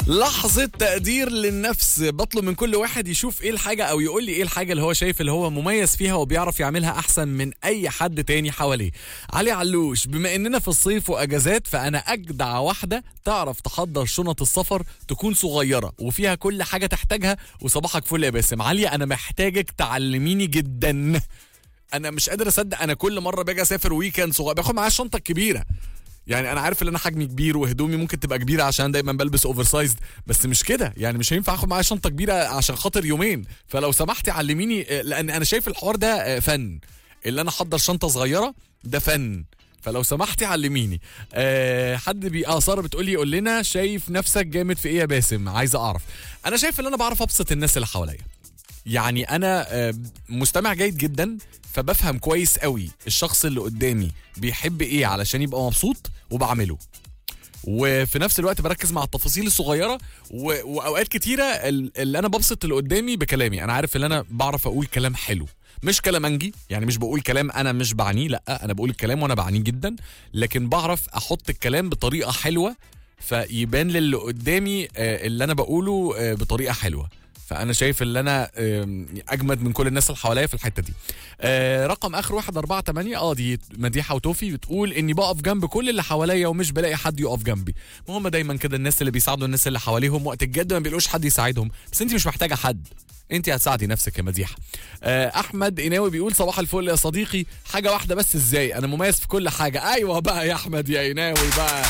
لحظة تقدير للنفس بطلب من كل واحد يشوف ايه الحاجة او يقول لي ايه الحاجة اللي هو شايف اللي هو مميز فيها وبيعرف يعملها احسن من اي حد تاني حواليه علي علوش بما اننا في الصيف واجازات فانا اجدع واحدة تعرف تحضر شنط السفر تكون صغيرة وفيها كل حاجة تحتاجها وصباحك فل يا باسم علي انا محتاجك تعلميني جدا انا مش قادر اصدق انا كل مرة باجي اسافر ويكند صغير باخد معايا الشنطة الكبيرة يعني انا عارف ان انا حجمي كبير وهدومي ممكن تبقى كبيره عشان دايما بلبس اوفر سايزد بس مش كده يعني مش هينفع اخد معايا شنطه كبيره عشان خاطر يومين فلو سمحتي علميني آه، لان انا شايف الحوار ده آه، فن اللي انا احضر شنطه صغيره ده فن فلو سمحتي علميني أه حد بي اه ساره بتقول لي قول لنا شايف نفسك جامد في ايه يا باسم عايز اعرف انا شايف ان انا بعرف ابسط الناس اللي حواليا يعني انا آه، مستمع جيد جدا فبفهم كويس قوي الشخص اللي قدامي بيحب ايه علشان يبقى مبسوط وبعمله وفي نفس الوقت بركز مع التفاصيل الصغيره و... واوقات كتيره ال- اللي انا ببسط اللي قدامي بكلامي انا عارف ان انا بعرف اقول كلام حلو مش كلامنجي يعني مش بقول كلام انا مش بعنيه لا انا بقول الكلام وانا بعنيه جدا لكن بعرف احط الكلام بطريقه حلوه فيبان للي قدامي آه، اللي انا بقوله آه، بطريقه حلوه فانا شايف ان انا آم، اجمد من كل الناس اللي حواليا في الحته دي آه، رقم اخر واحد أربعة تمانية اه دي مديحه وتوفي بتقول اني بقف جنب كل اللي حواليا ومش بلاقي حد يقف جنبي ما هم دايما كده الناس اللي بيساعدوا الناس اللي حواليهم وقت الجد ما بيلاقوش حد يساعدهم بس انت مش محتاجه حد انت هتساعدي نفسك يا مديحه آه، احمد قناوي بيقول صباح الفل يا صديقي حاجه واحده بس ازاي انا مميز في كل حاجه ايوه بقى يا احمد يا قناوي بقى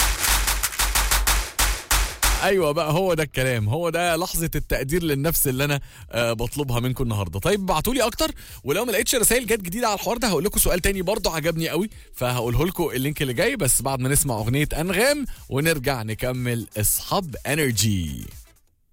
ايوه بقى هو ده الكلام هو ده لحظه التقدير للنفس اللي انا آه بطلبها منكم النهارده طيب ابعتوا لي اكتر ولو ما لقيتش رسائل جت جديده على الحوار ده هقول لكم سؤال تاني برضه عجبني قوي فهقوله لكم اللينك اللي جاي بس بعد ما نسمع اغنيه انغام ونرجع نكمل اصحاب انرجي